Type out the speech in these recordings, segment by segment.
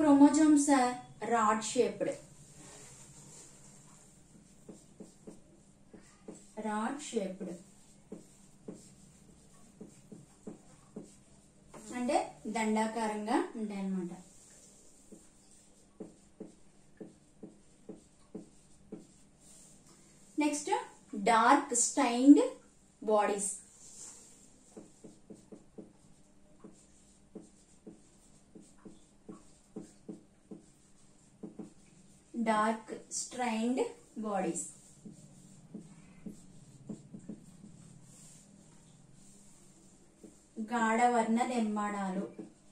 chromosomes are rod shaped rod shaped అంటే దండాకారంగా ఉంటాయి అన్నమాట next dark stained bodies dark strained bodies గాఢవర్ణ నిర్మాణాలు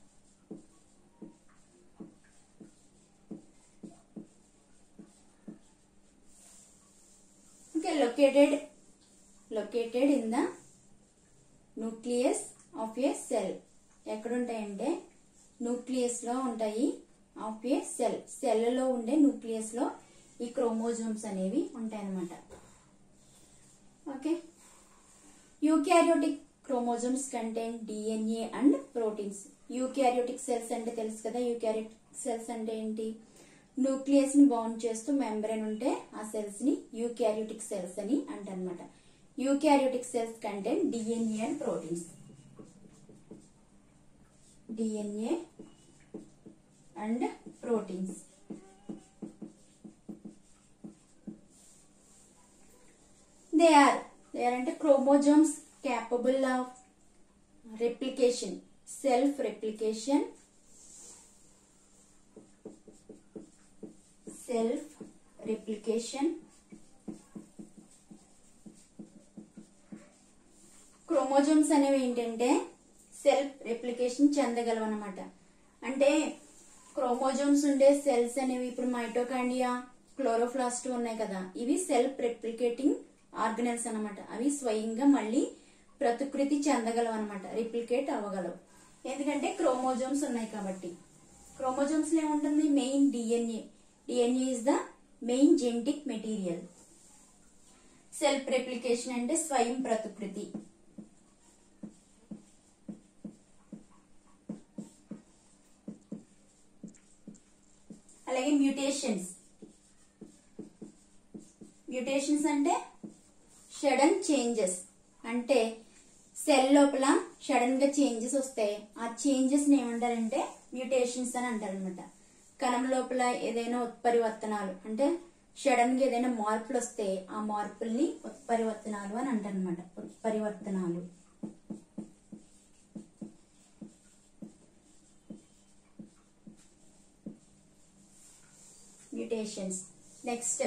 okay located located in the nucleus of a cell ఎక్కడ ఉంటాయంటే న్యూక్లియస్ లో ఉంటాయి ఆఫ్ ఏ సెల్ సెల్ లో ఉండే న్యూక్లియస్ లో ఈ క్రోమోజోమ్స్ అనేవి ఉంటాయి అన్నమాట okay eukaryotic chromosomes contain DNA and proteins eukaryotic cells అంటే తెలుసు కదా యూకారియోటిక్ సెల్స్ అంటే ఏంటి న్యూక్లియస్ ని బౌండ్ చేస్తూ మెంబ్రెన్ ఉంటే ఆ సెల్స్ ని యూకారియోటిక్ సెల్స్ అని అంటారనమాట eukaryotic cells contain DNA and proteins DNA and proteins they are they are అంటే chromosomes capable of replication self replication self replication chromosomes అనేవి ఏంటంటే సెల్ఫ్ రెప్లికేషన్ చెందగలవు అనమాట అంటే క్రోమోజోమ్స్ ఉండే సెల్స్ అనేవి ఇప్పుడు మైటోకాండియా క్లోరోఫ్లాస్ట్ ఉన్నాయి కదా ఇవి సెల్ఫ్ రెప్లికేటింగ్ ఆర్గనల్స్ అన్నమాట అవి స్వయంగా మళ్ళీ ప్రతికృతి చెందగలవు అనమాట రిప్లికేట్ అవ్వగలవు ఎందుకంటే క్రోమోజోమ్స్ ఉన్నాయి కాబట్టి క్రోమోజోమ్స్ లో ఏముంటుంది main DNA DNA is the main genetic material self replication అంటే స్వయం ప్రతికృతి అలాగే మ్యూటేషన్స్ మ్యూటేషన్స్ అంటే సడన్ చేంజెస్ అంటే సెల్ లోపల సడన్ గా చేంజెస్ వస్తాయి ఆ చేంజెస్ ఏమంటారంటే మ్యూటేషన్స్ అని అంటారు అనమాట కణం లోపల ఏదైనా ఉత్పరివర్తనాలు అంటే సడన్ గా ఏదైనా మార్పులు వస్తే ఆ మార్పుల్ని ఉత్పరివర్తనాలు అని అంటారు అనమాట ఉత్పరివర్తనాలు మ్యూటేషన్స్ నెక్స్ట్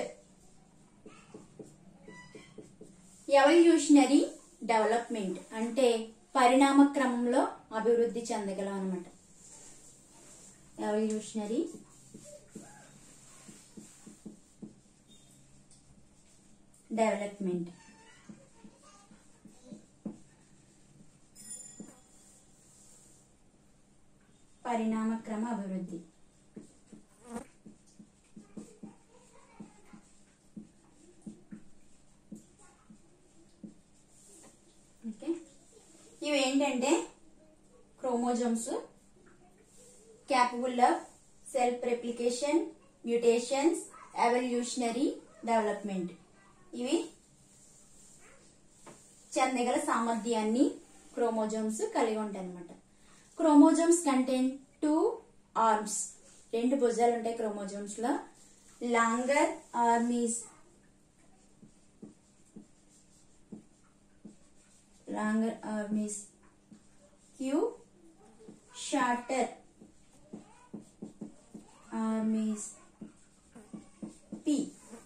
ఎవల్యూషనరీ డెవలప్మెంట్ అంటే పరిణామ క్రమంలో అభివృద్ధి చెందగలం అనమాట ఎవల్యూషనరీ డెవలప్మెంట్ పరిణామ క్రమ అభివృద్ధి ఓకే ఇవి ఏంటంటే chromosomes capable of self replication mutations evolutionary development ఇవి చెందగల సామర్థ్యాన్ని క్రోమోజోమ్స్ కలిగి ఉంటాయి అనమాట క్రోమోజోమ్స్ కంటైన్ టూ ఆర్మ్స్ రెండు భుజాలు ఉంటాయి క్రోమోజోమ్స్ లో longer arms longer arm is Q, shorter arm is P.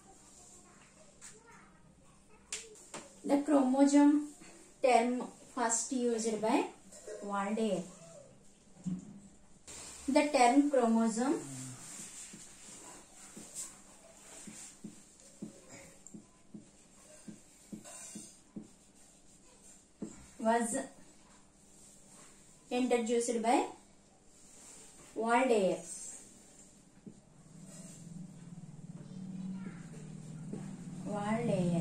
The chromosome term first used by Waldeyer. The term chromosome was introduced by Waldeyer. Waldeyer.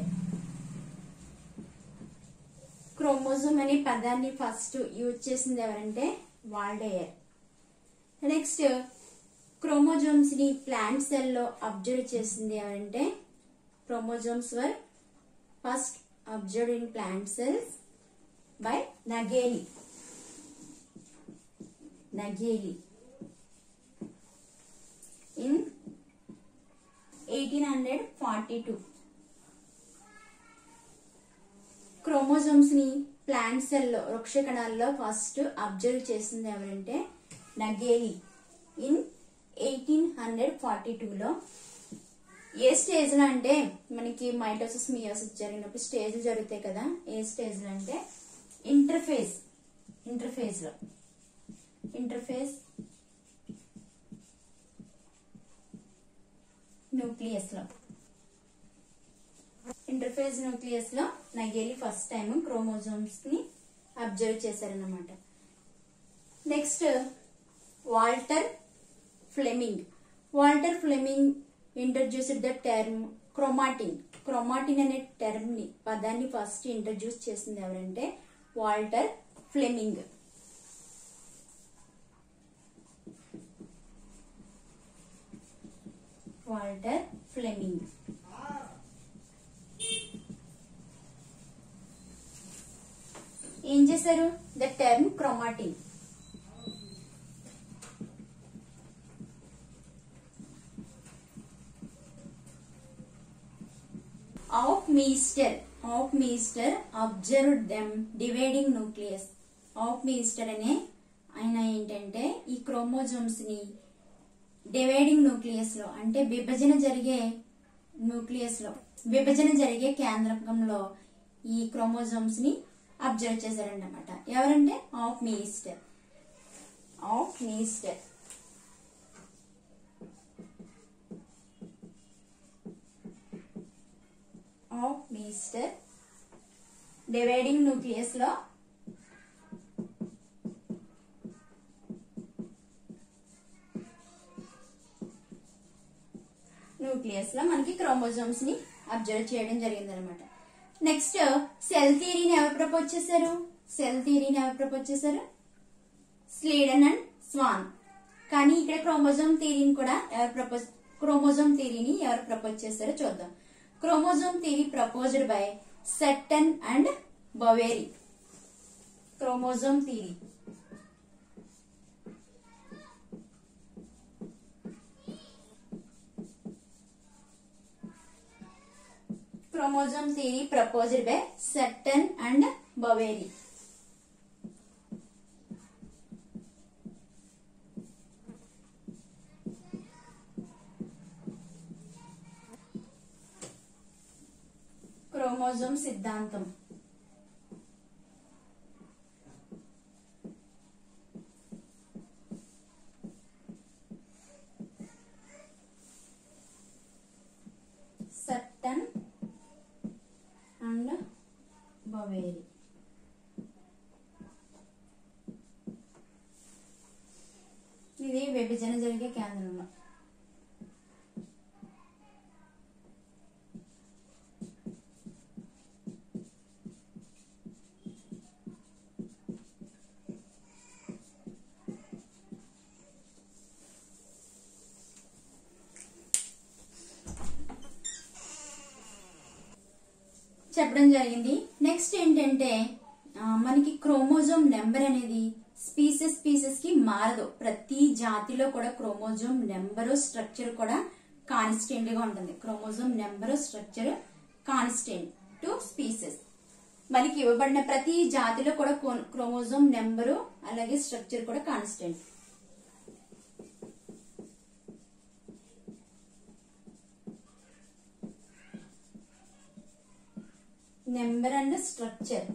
Chromosome అనే పదాన్ని first use చేసింది ఎవరంటే Waldeyer next chromosomes ని plant cell లో observe చేసింది ఎవరంటే chromosomes were first observe in plant cells by Nageli Nageli in eighteen hundred forty టూ chromosomes ని ప్లాంట్ సెల్ లో వృక్ష కణాల్లో ఫస్ట్ అబ్జర్వ్ చేసింది ఎవరంటే Nageli in eighteen hundred forty టూలో ఏ స్టేజ్ లో అంటే మనకి మైటోసిస్ మియోసిస్ జరిగినప్పుడు స్టేజ్ జరుగుతాయి కదా ఏ స్టేజ్ లో అంటే ఇంటర్ఫేస్ ఇంటర్ఫేస్ లో ఇంటర్ఫేస్ న్యూక్లియస్ లో ఇంటర్ఫేస్ న్యూక్లియస్ లో నగేలి ఫస్ట్ టైం క్రోమోజోమ్స్ ని అబ్జర్వ్ చేశారన్నమాట next Walter Flemming Walter Flemming introduced the term chromatin chromatin అనే టర్మ్ ని పదాన్ని ఫస్ట్ ఇంట్రడ్యూస్ చేసింది ఎవరంటే వాల్టర్ ఫ్లెమింగ్ వాల్టర్ ఫ్లెమింగ్ ఏం చేశారు the term chromatin Hofmeister Hofmeister observe them dividing nucleus Hofmeister అనే ఆయన ఏంటంటే ఈ క్రోమోజోమ్స్ ని డివైడింగ్ న్యూక్లియస్ లో అంటే విభజన జరిగే న్యూక్లియస్ లో విభజన జరిగే కేంద్రకంలో ఈ క్రోమోజోమ్స్ ని అబ్జర్వ్ చేశారన్నమాట ఎవరంటే Hofmeister Hofmeister Hofmeister dividing nucleus లో న్యూక్లియస్ లో మనకి క్రోమోజోమ్స్ ని అబ్జర్వ్ చేయడం జరిగింది అనమాట నెక్స్ట్ సెల్ థియరీని ఎవరు ప్రపోజ్ చేశారు సెల్ థియరీని ఎవరు ప్రపోజ్ చేశారు స్లీడన్ అండ్ స్వాన్ కానీ ఇక్కడ క్రోమోజోమ్ థియరీని కూడా ఎవరు ప్రపోజ్ క్రోమోజోమ్ థియరీని ఎవరు ప్రపోజ్ చేశారో చూద్దాం chromosome theory proposed by Sutton and Boveri chromosome theory chromosome theory proposed by Sutton and Boveri. క్రోమోజోమ్ సిద్ధాంతం సట్టన్ అండ్ బవేరి ఇది విభజన జరిగే కేంద్రంలో చెప్పడం జరిగింది నెక్స్ట్ ఏంటంటే ఆ, మనకి క్రోమోజోమ్ నెంబర్ అనేది స్పీసెస్ స్పీసెస్ కి మారదు ప్రతి జాతిలో కూడా క్రోమోజోమ్ నెంబరు స్ట్రక్చర్ కూడా కాన్స్టెంట్ గా ఉంటుంది chromosome number structure constant to species మనకి ఇవ్వబడిన ప్రతి జాతిలో కూడా క్రోమోజోమ్ నెంబరు అలాగే స్ట్రక్చర్ కూడా కాన్స్టెంట్ నెంబర్ అండ్ స్ట్రక్చర్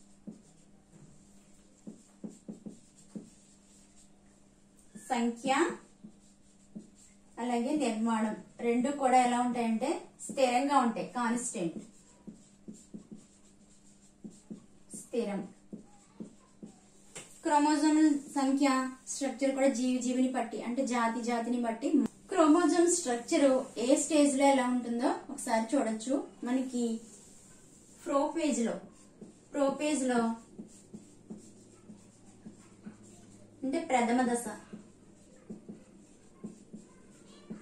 సంఖ్య అలాగే నిర్మాణం రెండు కూడా ఎలా ఉంటాయంటే స్థిరంగా ఉంటాయి కాన్స్టెంట్ స్థిరం క్రోమోజోమ్ సంఖ్య స్ట్రక్చర్ కూడా జీవి జీవిని బట్టి అంటే జాతి జాతిని బట్టి క్రోమోజోమ్ స్ట్రక్చర్ ఏ స్టేజ్ లో ఎలా ఉంటుందో ఒకసారి చూడొచ్చు మనకి ప్రోపేజ్ లో ప్రోపేజ్ లో అంటే ప్రథమ దశ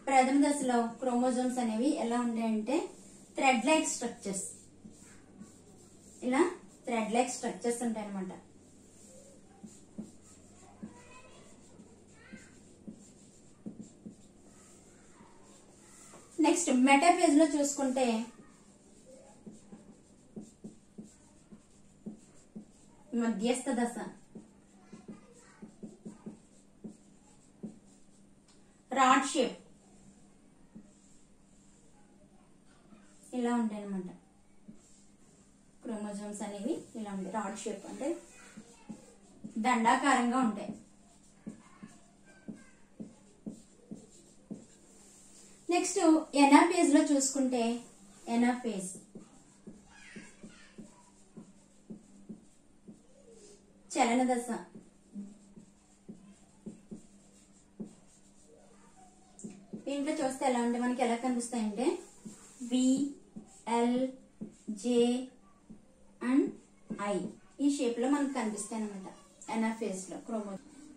ప్రథమ దశలో క్రోమోజోమ్స్ అనేవి ఎలా ఉంటాయంటే థ్రెడ్ లైక్ స్ట్రక్చర్స్ ఇలా థ్రెడ్ లైక్ స్ట్రక్చర్స్ ఉంటాయి అనమాట నెక్స్ట్ మెటాఫేజ్ లో చూసుకుంటే మధ్యస్థ దశ రాడ్ షేప్ ఇలా ఉంటాయి అనమాట క్రోమోజోమ్స్ అనేవి ఇలా ఉంటాయి రాడ్ షేప్ అంటే దండాకారంగా ఉంటాయి నెక్స్ట్ ఎనాఫేజ్ లో చూసుకుంటే ఎనాఫేజ్ చలన దశ దీంట్లో చూస్తే ఎలా ఉంటే మనకి ఎలా కనిపిస్తాయంటే V L J and I ఈ షేప్ లో మనకు కనిపిస్తాయి అనమాట ఎనాఫేజ్ లో క్రోమో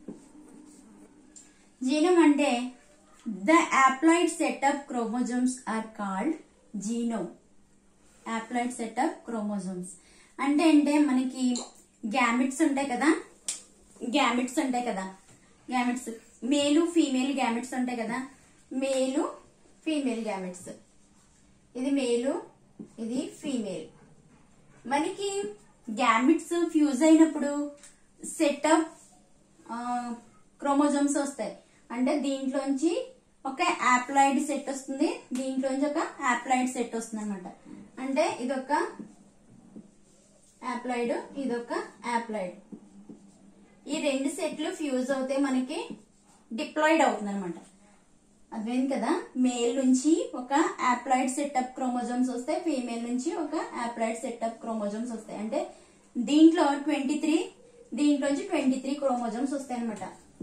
జీనం అంటే the haploid set of chromosomes are called genome haploid set of chromosomes అంటే అంటే మనకి గ్యామిట్స్ ఉంటాయి కదా గ్యామిట్స్ ఉంటాయి కదా గ్యామిట్స్ మేలు ఫీమేల్ గ్యామిట్స్ ఉంటాయి కదా మేలు ఫీమేల్ గ్యామిట్స్ ఇది మేలు ఇది ఫీమేల్ మనకి గ్యామిట్స్ ఫ్యూజ్ అయినప్పుడు సెటప్ క్రోమోజోమ్స్ వస్తాయి అంటే దీంట్లోంచి ఒక యాప్లాయిడ్ సెట్ వస్తుంది దీంట్లోంచి ఒక యాప్లాయిడ్ సెట్ వస్తుంది అనమాట అంటే ఇదొక యాప్లాయిడ్ ఇదొక యాప్లాయిడ్ ఈ రెండు సెట్లు ఫ్యూజ్ అవుతే మనకి డిప్లాయిడ్ అవుతుంది అనమాట అర్థమైంది కదా మేల్ నుంచి ఒక యాప్లాయిడ్ సెటప్ క్రోమోజోమ్స్ వస్తాయి ఫీమేల్ నుంచి ఒక యాప్లాయిడ్ సెటప్ క్రోమోజోమ్స్ వస్తాయి అంటే దీంట్లో ట్వంటీ త్రీ దీంట్లోంచి ట్వంటీ త్రీ క్రోమోజోమ్స్ వస్తాయి అనమాట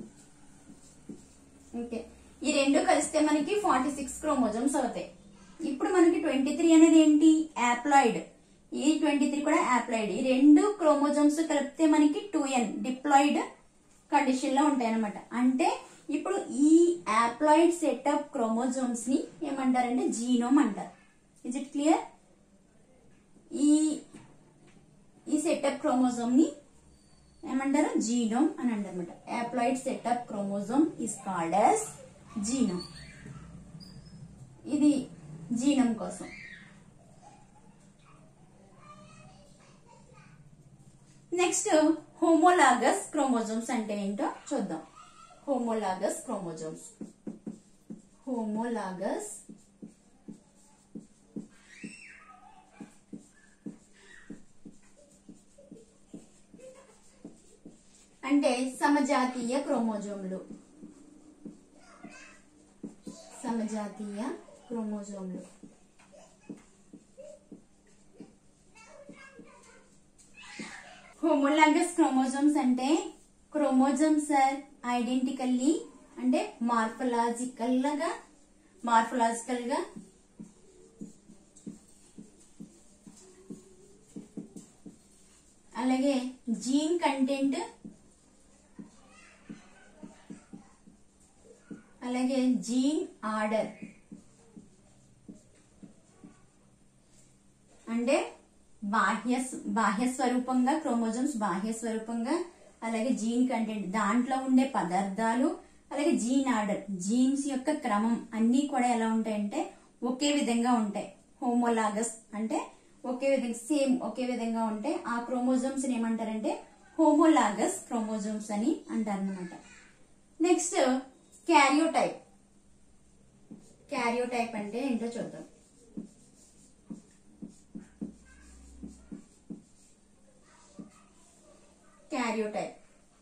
ఓకే ఈ రెండు కలిస్తే మనకి ఫార్టీ సిక్స్ క్రోమోజోమ్స్ అవుతాయి ఇప్పుడు మనకి ట్వంటీ త్రీ అనేది ఏంటి యాప్లాయిడ్ ఈ ట్వంటీ త్రీ కూడా యాప్లాయిడ్ ఈ రెండు క్రోమోజోమ్స్ కలిపితే మనకి టూ ఎన్ డిప్లాయిడ్ కండిషన్ లో ఉంటాయి అనమాట అంటే ఇప్పుడు ఈ యాప్లాయిడ్ సెటప్ క్రోమోజోమ్స్ ని ఏమంటారంటే జీనోమ్ అంటారు ఇజ్ ఇట్ క్లియర్ ఈ ఈ సెటప్ క్రోమోజోమ్ ని ఏమంటారు జీనోమ్ అని అంటారు అనమాట haploid set of chromosome is called as genome ఇది జీనోమ్ కోసం నెక్స్ట్ హోమోలాగస్ క్రోమోజోమ్స్ అంటే ఏంటో చూద్దాం హోమోలాగస్ క్రోమోజోమ్స్ హోమోలాగస్ అంటే సమజాతీయ క్రోమోజోములు సమజాతీయ క్రోమోజోములు హోమోలాగస్ క్రోమోజోమ్స్ అంటే క్రోమోజోమ్స్ ఆర్ ఐడెంటికల్లీ అంటే మార్ఫలాజికల్ గా మార్ఫలాజికల్ గా అలాగే జీన్ కంటెంట్ అలాగే జీన్ ఆర్డర్ అంటే బాహ్య బాహ్య స్వరూపంగా క్రోమోజోమ్స్ బాహ్య స్వరూపంగా అలాగే జీన్ కంటెంట్ దాంట్లో ఉండే పదార్థాలు అలాగే జీన్ ఆర్డర్ జీన్స్ యొక్క క్రమం అన్ని కూడా ఎలా ఉంటాయంటే ఒకే విధంగా ఉంటాయి హోమోలాగస్ అంటే ఒకే విధంగా సేమ్ ఒకే విధంగా ఉంటాయి ఆ క్రోమోజోమ్స్ ఏమంటారంటే హోమోలాగస్ క్రోమోజోమ్స్ అని అంటారు అనమాట నెక్స్ట్ క్యారియోటైప్ క్యారియోటైప్ అంటే ఏంటో చూద్దాం క్యారియోటైప్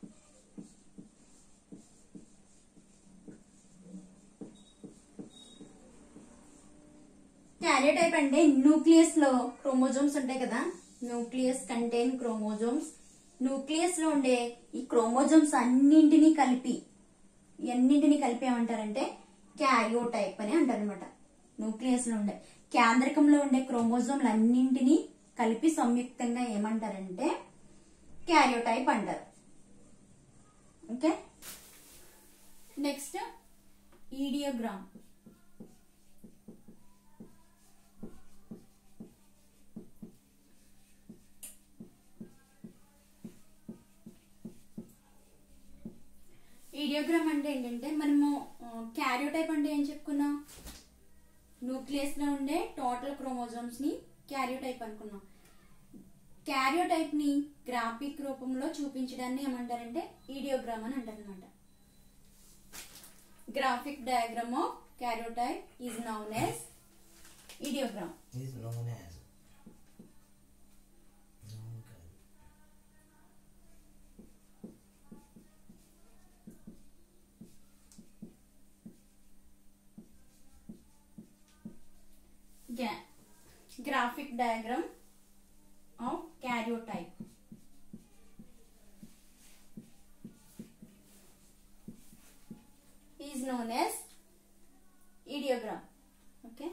క్యారియోటైప్ అంటే న్యూక్లియస్ లో క్రోమోజోమ్స్ ఉంటాయి కదా న్యూక్లియస్ కంటైన్ క్రోమోజోమ్స్ న్యూక్లియస్ లో ఉండే ఈ క్రోమోజోమ్స్ అన్నింటినీ కలిపి అన్నింటినీ కలిపి ఏమంటారంటే క్యారియోటైప్ అని అంటారు అనమాట న్యూక్లియస్ లో ఉండే కేంద్రకంలో ఉండే క్రోమోజోమ్లు అన్నింటినీ కలిపి సంయుక్తంగా ఏమంటారంటే క్యారియోటైప్ అంటారు ఓకే నెక్స్ట్ ఈడియోగ్రామ్ ఈడియోగ్రామ్ అంటే ఏంటంటే మనము క్యారియోటైప్ అంటే ఏం చెప్పుకున్నాం న్యూక్లియస్ లో ఉండే టోటల్ క్రోమోజోమ్స్ ని క్యారియోటైప్ అనుకున్నాం క్యారియోటైప్ ని గ్రాఫిక్ రూపంలో చూపించడాన్ని ఏమంటారంటే ఈడియోగ్రామ్ అని అంటారు అనమాట graphic diagram of karyotype is known as ideogram is known as known కాదు. graphic diagram of karyotype is known as ideogram okay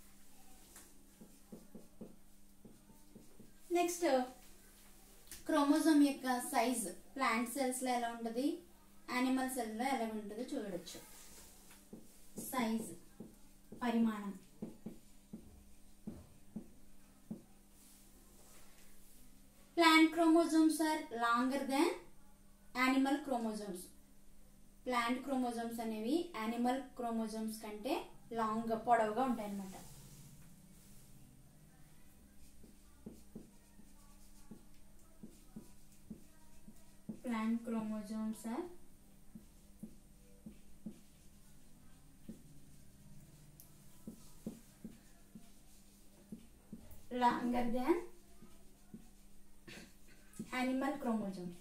next chromosome యొక్క సైజ్ ప్లాంట్ సెల్స్ లో ఎలా ఉంటుంది యానిమల్ సెల్ లో ఎలా ఉంటుందో చూడొచ్చు సైజ్ పరిమాణం plant chromosomes are longer than animal chromosomes plant chromosomes అనేవి యానిమల్ క్రోమోజోమ్స్ కంటే లాంగ్ పొడవుగా ఉంటాయి అన్నమాట plant chromosomes are longer than animal chromosomes.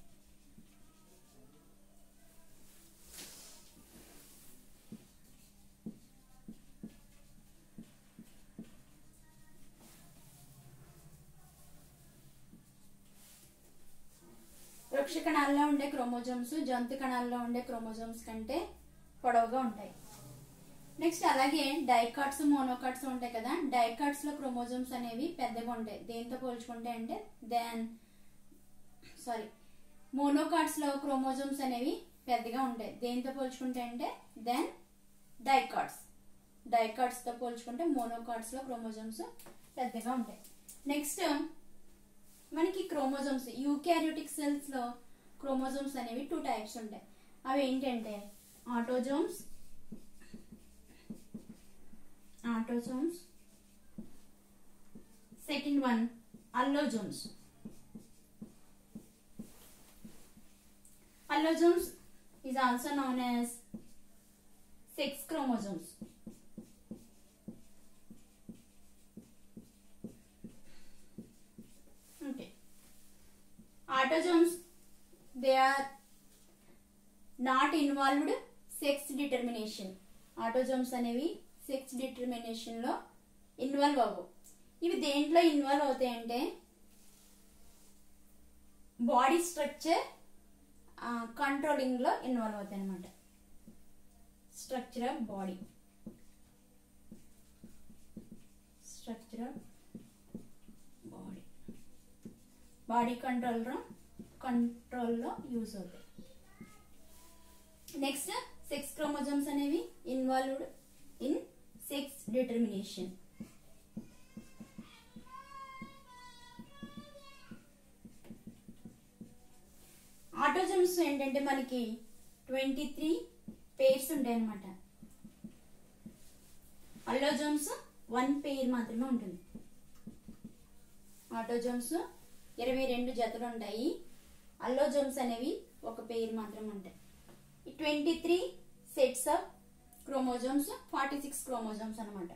వృక్ష కణాల్లో ఉండే క్రోమోజోమ్స్ జంతు కణాల్లో ఉండే క్రోమోజోమ్స్ కంటే పొడవుగా ఉంటాయి నెక్స్ట్ అలాగే డైకాట్స్ మోనోకాట్స్ ఉంటాయి కదా డైకాట్స్ లో క్రోమోజోమ్స్ అనేవి పెద్దగా ఉంటాయి దేంతో పోల్చుకుంటే అంటే దాన్ సారీ మోనోకాట్స్ లో క్రోమోజోమ్స్ అనేవి పెద్దగా ఉంటాయి దేంతో పోల్చుకుంటే అంటే దెన్ డైకాట్స్ డైకాట్స్ తో పోల్చుకుంటే మోనోకాట్స్ లో క్రోమోజోమ్స్ పెద్దగా ఉంటాయి నెక్స్ట్ మనకి క్రోమోజోమ్స్ యూకారియోటిక్ సెల్స్ లో క్రోమోజోమ్స్ అనేవి టూ టైప్స్ ఉంటాయి అవి ఏంటంటే autosomes autosomes second one allosomes Allosomes is also known as sex chromosomes. Okay. Autosomes, they are not involved sex determination. Autosomes అనేవి సెక్స్ డిటర్మినేషన్ లో ఇన్వాల్వ్ అవ్వవు ఇవి దేంట్లో ఇన్వాల్వ్ అవుతాయంటే బాడీ స్ట్రక్చర్ కంట్రోలింగ్ లో ఇన్వాల్వ్ అవుతాయి అనమాట structure of body structure of body body control కంట్రోల్లో యూజ్ అవుతాయి నెక్స్ట్ సెక్స్ క్రోమోజోమ్స్ అనేవి involved in sex determination autosomes ఏంటంటే మనకి ట్వంటీ త్రీ పేర్స్ ఉంటాయి అనమాట అల్లోజోమ్స్ వన్ పేర్ మాత్రమే ఉంటుంది ఆటోజోమ్స్ ఇరవై రెండు జతలు ఉంటాయి అల్లోజోమ్స్ అనేవి ఒక పేరు మాత్రమే ఉంటాయి ఈ twenty three sets of chromosomes forty six chromosomes అనమాట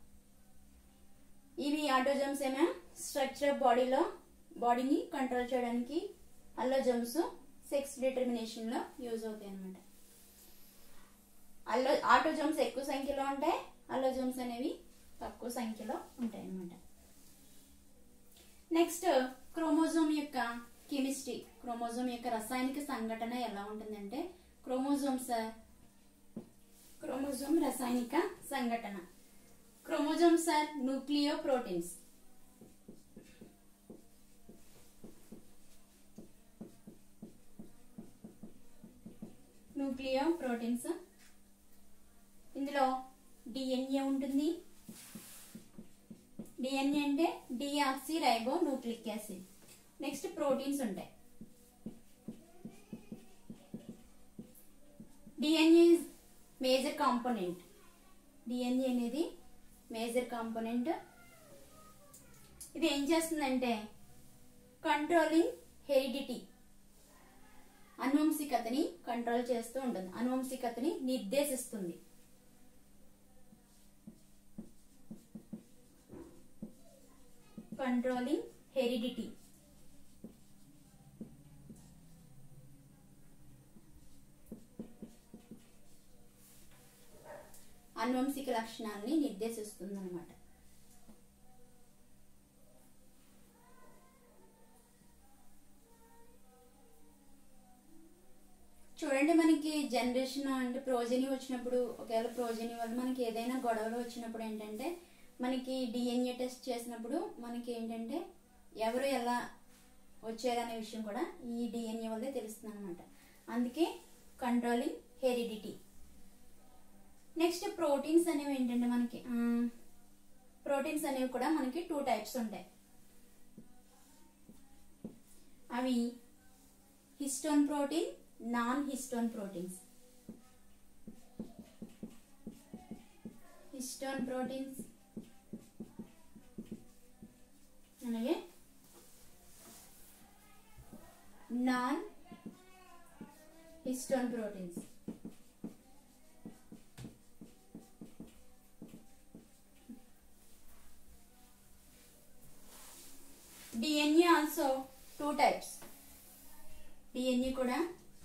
ఇవి ఆటోజోమ్స్ ఏమో స్ట్రక్చర్ ఆఫ్ బాడీలో బాడీని కంట్రోల్ చేయడానికి అల్లోజోమ్స్ సెక్స్ డిటర్మినేషన్ లో యూజ్ అవుతాయి అనమాట అల్లో ఆటోజోమ్స్ ఎక్కువ సంఖ్యలో ఉంటాయి అల్లోజోమ్స్ అనేవి తక్కువ సంఖ్యలో ఉంటాయి అనమాట నెక్స్ట్ క్రోమోజోమ్ యొక్క కెమిస్ట్రీ క్రోమోజోమ్ యొక్క రసాయనిక సంఘటన ఎలా ఉంటుందంటే క్రోమోజోమ్స్ క్రోమోజోమ్ రసాయనిక సంఘటన chromosomes are nucleoproteins nucleoproteins ఇందులో డిఎన్ఏ ఉంటుంది డిఎన్ఏ అంటే deoxyribonucleic acid next proteins ఉంటాయి DNA is major component DNA అనేది మేజర్ కాంపోనెంట్ ఇది ఏం చేస్తుందంటే కంట్రోలింగ్ హెరిడిటీ అనువంశికతని కంట్రోల్ చేస్తూ ఉంటుంది అనువంశికతని నిర్దేశిస్తుంది కంట్రోలింగ్ హెరిడిటీ అనువంశిక లక్షణాలని నిర్దేశిస్తుంది అనమాట చూడండి మనకి జనరేషన్ అంటే ప్రోజని వచ్చినప్పుడు ఒకవేళ ప్రోజని వల్ల మనకి ఏదైనా గొడవలు వచ్చినప్పుడు ఏంటంటే మనకి డిఎన్ఏ టెస్ట్ చేసినప్పుడు మనకి ఏంటంటే ఎవరు ఎలా వచ్చారనే విషయం కూడా ఈ డిఎన్ఏ వల్లే తెలుస్తుంది అనమాట అందుకే కంట్రోలింగ్ హెరిడిటీ నెక్స్ట్ ప్రోటీన్స్ అనేవి ఏంటంటే మనకి ప్రోటీన్స్ అనేవి కూడా మనకి టూ టైప్స్ ఉంటాయి అవి histone protein non histone proteins histone proteins అలాగే non histone proteins DNA also two types DNA కూడా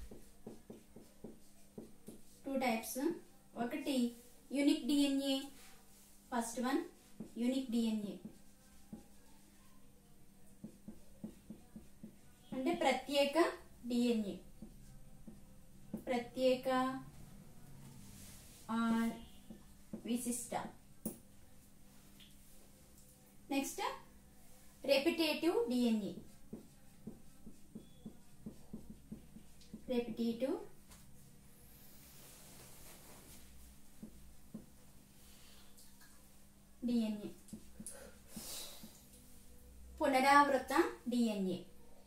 టూ టైప్స్ ఒకటి unique DNA first one unique DNA అంటే ప్రత్యేక డిఎన్ఏ ప్రత్యేక ఆర్ విశిష్ట next repetitive DNA repetitive DNA పునరావృత DNA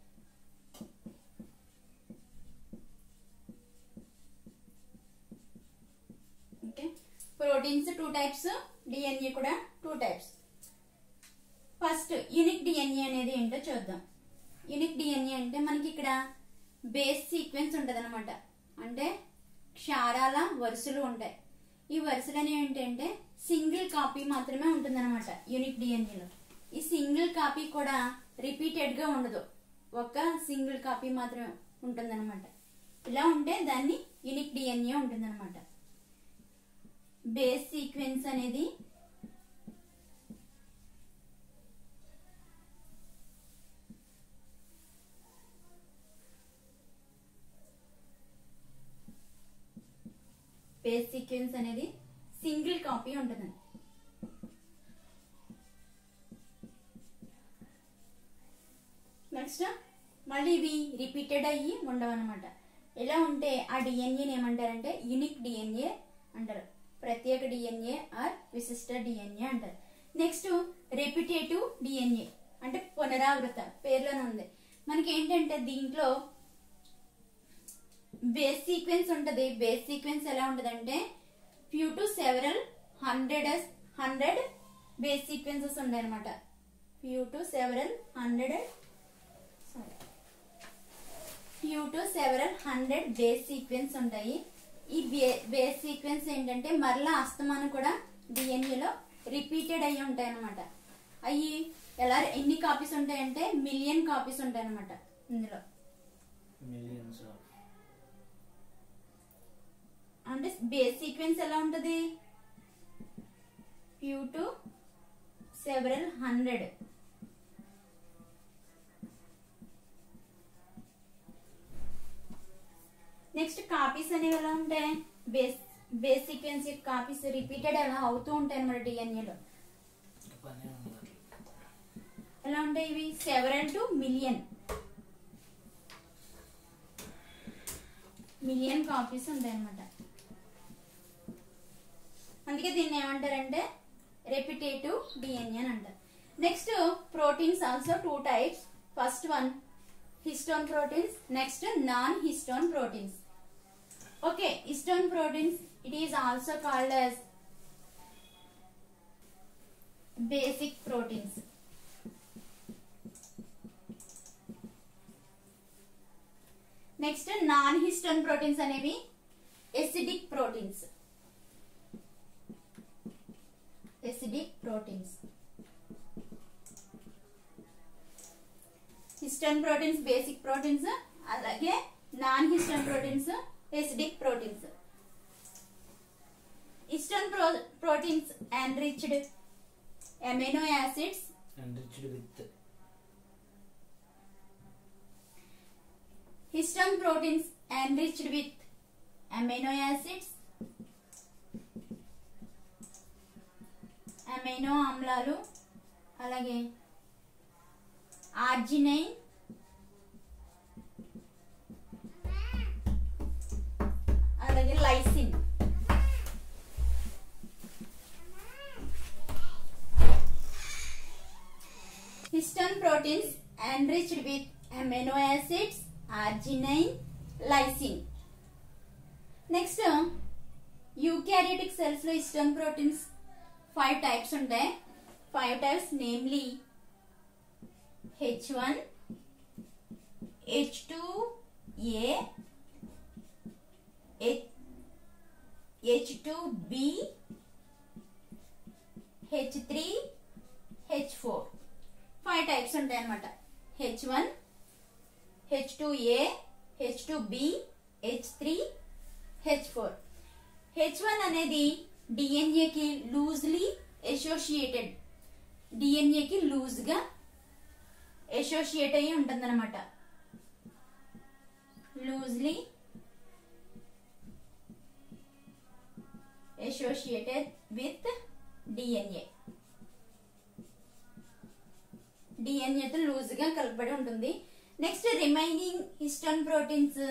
okay proteins two types DNA కూడా two types first unique DNA అనేది ఏంటో చూద్దాం యూనిక్ డిఎన్ఏ అంటే మనకి ఇక్కడ బేస్ సీక్వెన్స్ ఉంటది అనమాట అంటే క్షారాల వరుసలు ఉంటాయి ఈ వరుసలు అనేవి ఏంటంటే సింగిల్ కాపీ మాత్రమే ఉంటుందన్నమాట యూనిక్ డిఎన్ఏలో ఈ సింగిల్ కాపీ కూడా రిపీటెడ్ గా ఉండదు ఒక సింగిల్ కాపీ మాత్రమే ఉంటుందన్నమాట ఇలా ఉంటే దాన్ని యూనిక్ డిఎన్ఏ ఉంటుందన్నమాట బేస్ సీక్వెన్స్ అనేది బేస్ సీక్వెన్స్ అనేది సింగిల్ కాపీ ఉంటుంది నెక్స్ట్ మళ్ళీ ఇవి రిపీటెడ్ అయ్యి ఉండవన్నమాట ఎలా ఉంటే ఆ డిఎన్ఏని ఏమంటారంటే యూనిక్ డిఎన్ఏ అంటారు ప్రత్యేక డిఎన్ఏ ఆర్ విశిష్ట డిఎన్ఏ అంటారు నెక్స్ట్ రెపిటేటివ్ డిఎన్ఏ అంటే పునరావృత పేర్లోనే ఉంది మనకి ఏంటంటే దీంట్లో బేస్ సీక్వెన్స్ ఉంటది బేస్ సీక్వెన్స్ ఎలా ఉంటదంటే few to several hundred hundred base sequences ఉన్నాయి అనమాట few to several hundred sorry few to several hundred base sequence ఉంటాయి ఈ బేస్ సీక్వెన్స్ ఏంటంటే మరలా అస్తమానం కూడా డిఎన్ఏలో రిపీటెడ్ అయ్యి ఉంటాయి అనమాట అవి ఎలా ఎన్ని కాపీస్ ఉంటాయంటే మిలియన్ కాపీస్ ఉంటాయి అనమాట ఇందులో మిలియన్స్ ఆఫ్ అంటే బేస్ సీక్వెన్స్ ఎలా ఉంటది few to several hundred next copies అనేవి ఎలా ఉంటాయి base base sequence copies repeated అలా అవుతూ ఉంటాయి అన్నమాట డిఎన్ఏలో పనే ఉన్నది ఎలా ఉంటాయి ఇవి several to million million copies ఉంటాయి అన్నమాట అందుకే దీన్ని ఏమంటారంటే రెపిటేటివ్ డిఎన్ఏ అని అంటారు next proteins also two types first one histone proteins next non histone proteins Okay, histone proteins, it is also called as basic proteins. Next non histone proteins అనేవి acidic proteins acidic proteins histone proteins basic proteins అలాగే non histone proteins acidic proteins histone proteins enriched amino acids enriched with histone proteins enriched with amino acids amino ఆమ్లాలు అలాగే arginine అలాగే lysine histone proteins enriched with amino acids arginine lysine next eukaryotic cells లో histone proteins five types ఉంటాయి five types namely H one H two A H two B H three H four five types ఉంటాయి అనమాట H one H two A H two B H three H four H one అనేది డిఎన్ఏకి loosely associated డిఎన్ఏకి లూజ్గా associate అయ్యి ఉంటుందన్నమాట loosely associated with DNA డిఎన్ఏతో loose గా కలపబడి ఉంటుంది next remaining histone proteins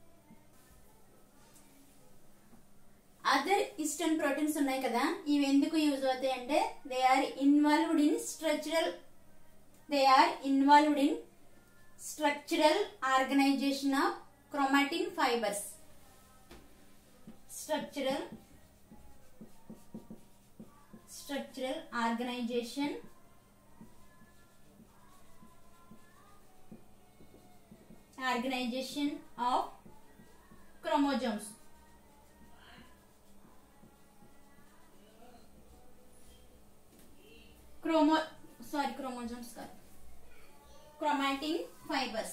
other histone proteins ఉన్నాయి కదా ఇవి ఎందుకు యూజ్ అవుతాయి అంటే they are involved in structural they are involved in structural organization of chromatin fibers structural structural organisation organization of chromosomes chromo sorry chromosomes కాదు chromatin fibers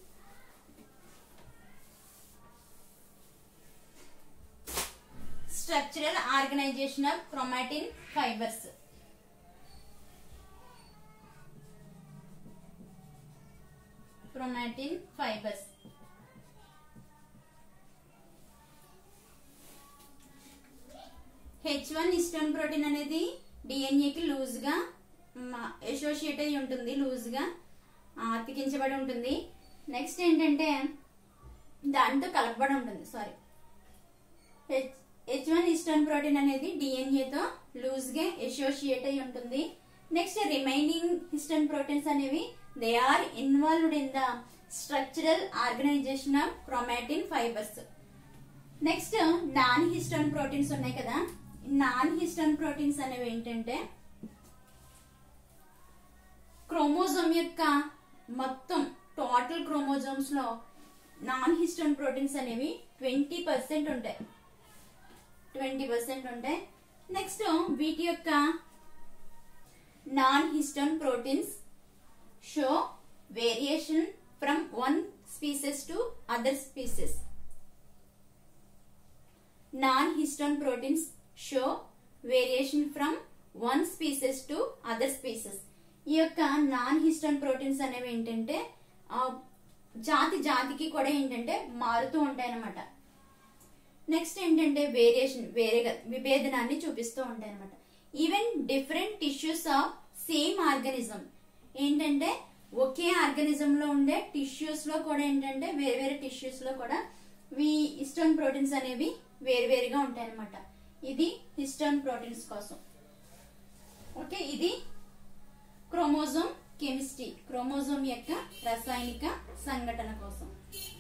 structural organization of chromatin fibers chromatin fibers H one histone protein అనేది డిఎన్ఏకి loose గా associate అయి ఉంటుంది loose గా ఆ, అతికించబడి ఉంటుంది next ఏంటంటే దాంతో కలపబడి ఉంటుంది sorry H H one histone protein అనేది డిఎన్ఏతో లూజ్ గా అసోసియేట్ అయి ఉంటుంది నెక్స్ట్ రిమైనింగ్ హిస్టోన్ ప్రోటీన్స్ అనేవి they are involved in the structural organization of chromatin fibers next non histone proteins ఉన్నాయి కదా నాన్ హిస్టోన్ ప్రోటీన్స్ అనేవి ఏంటంటే క్రోమోజోమ్ యొక్క మొత్తం టోటల్ క్రోమోజోమ్స్ లో నాన్ హిస్టోన్ ప్రోటీన్స్ అనేవి ట్వంటీ పర్సెంట్ ఉంటాయి ట్వంటీ పర్సెంట్ ఉంటాయి నెక్స్ట్ వీటి యొక్క non histone proteins show variation from one species to other species non histone proteins show variation from one species to other species ఈ యొక్క non histone proteins అనేవి ఏంటంటే ఆ, జాతి జాతికి కూడా ఏంటంటే మారుతూ ఉంటాయి అన్నమాట నెక్స్ట్ ఏంటంటే వేరియేషన్ వేరేగా విభేదనాన్ని చూపిస్తూ ఉంటాయి అనమాట even different tissues of same organism ఏంటంటే ఒకే ఆర్గనిజం లో ఉండే టిష్యూస్ లో కూడా ఏంటంటే వేరే వేరే టిష్యూస్ లో కూడా ఈ హిస్టోన్ ప్రోటీన్స్ అనేవి వేరువేరుగా ఉంటాయి అనమాట ఇది హిస్టోన్ ప్రోటీన్స్ కోసం ఓకే ఇది క్రోమోజోమ్ కెమిస్ట్రీ క్రోమోజోమ్ యొక్క రసాయనిక సంఘటన కోసం